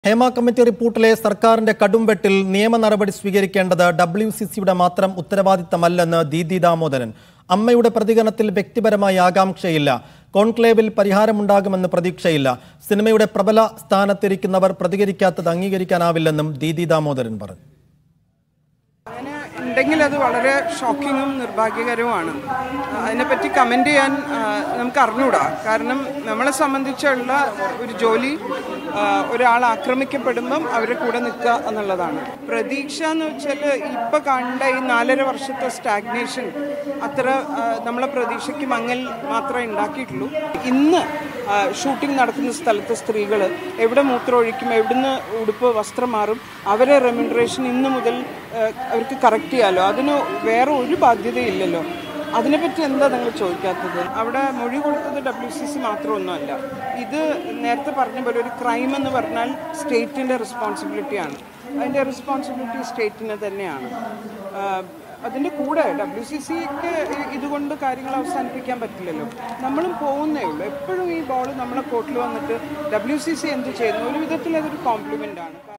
Hema committee റിപ്പോർട്ടിലെ സർക്കാരിന്റെ കടുംവെട്ടിൽ നിയമ നടപടി സ്വീകരിക്കേണ്ടത് ഡബ്ല്യു സി സിയുടെ മാത്രം ഉത്തരവാദിത്തമല്ലെന്ന് ദീദി ദാമോദരൻ അമ്മയുടെ പ്രതികരണത്തിൽ വ്യക്തിപരമായ ആകാംക്ഷയില്ല കോൺക്ലേവിൽ പരിഹാരമുണ്ടാകുമെന്ന് പ്രതീക്ഷയില്ല സിനിമയുടെ പ്രബല സ്ഥാനത്തിരിക്കുന്നവർ പ്രതികരിക്കാത്തത് അംഗീകരിക്കാനാവില്ലെന്നും ദീദി ദാമോദരൻ പറഞ്ഞു അങ്ങനെ ഉണ്ടെങ്കിൽ അത് വളരെ ഷോക്കിങ്ങും നിർഭാഗ്യകരവുമാണ് അതിനെപ്പറ്റി കമൻ്റ് ചെയ്യാൻ ആ, നമുക്ക് അറിഞ്ഞൂടാ കാരണം നമ്മളെ സംബന്ധിച്ചുള്ള ഒരു ജോലി ആ, ഒരാൾ ആക്രമിക്കപ്പെടുമ്പം അവരുടെ കൂടെ നിൽക്കുക എന്നുള്ളതാണ് പ്രതീക്ഷ എന്ന് വെച്ചാൽ ഇപ്പം കണ്ട ഈ നാലര വർഷത്തെ സ്റ്റാഗ്നേഷൻ അത്ര ആ, നമ്മളെ പ്രതീക്ഷയ്ക്ക് മങ്ങൽ മാത്രമേ ഉണ്ടാക്കിയിട്ടുള്ളൂ ഇന്ന് ഷൂട്ടിംഗ് നടക്കുന്ന സ്ഥലത്തെ സ്ത്രീകൾ എവിടെ മൂത്രമൊഴിക്കും എവിടുന്ന് ഉടുപ്പ് വസ്ത്രം മാറും അവരെ റെമ്യൂണറേഷൻ ഇന്ന് മുതൽ ആ, അവർക്ക് കറക്റ്റ് ചെയ്യാമല്ലോ അതിന് വേറെ ഒരു ബാധ്യതയില്ലല്ലോ അതിനെപ്പറ്റി എന്താ നിങ്ങൾ ചോദിക്കാത്തത് അവിടെ മൊഴി കൊടുത്തത് ഡബ്ല്യു സി സി മാത്രമൊന്നുമല്ല ഇത് നേരത്തെ പറഞ്ഞ പോലെ ഒരു ക്രൈം എന്ന് പറഞ്ഞാൽ സ്റ്റേറ്റിൻ്റെ റെസ്പോൺസിബിലിറ്റിയാണ് അതിൻ്റെ റെസ്പോൺസിബിലിറ്റി സ്റ്റേറ്റിന് തന്നെയാണ് ആ, അതിൻ്റെ കൂടെ ഡബ്ല്യു സി സിക്ക് ഇതുകൊണ്ട് കാര്യങ്ങൾ അവസാനിപ്പിക്കാൻ പറ്റില്ലല്ലോ നമ്മളും പോകുന്നേ ഉള്ളൂ എപ്പോഴും ഈ ബോൾ നമ്മളെ കോർട്ടിൽ വന്നിട്ട് ഡബ്ല്യു സി സി എന്ത് ചെയ്യുന്നു ഒരു വിധത്തിൽ അതൊരു കോംപ്ലിമെൻ്റ് ആണ്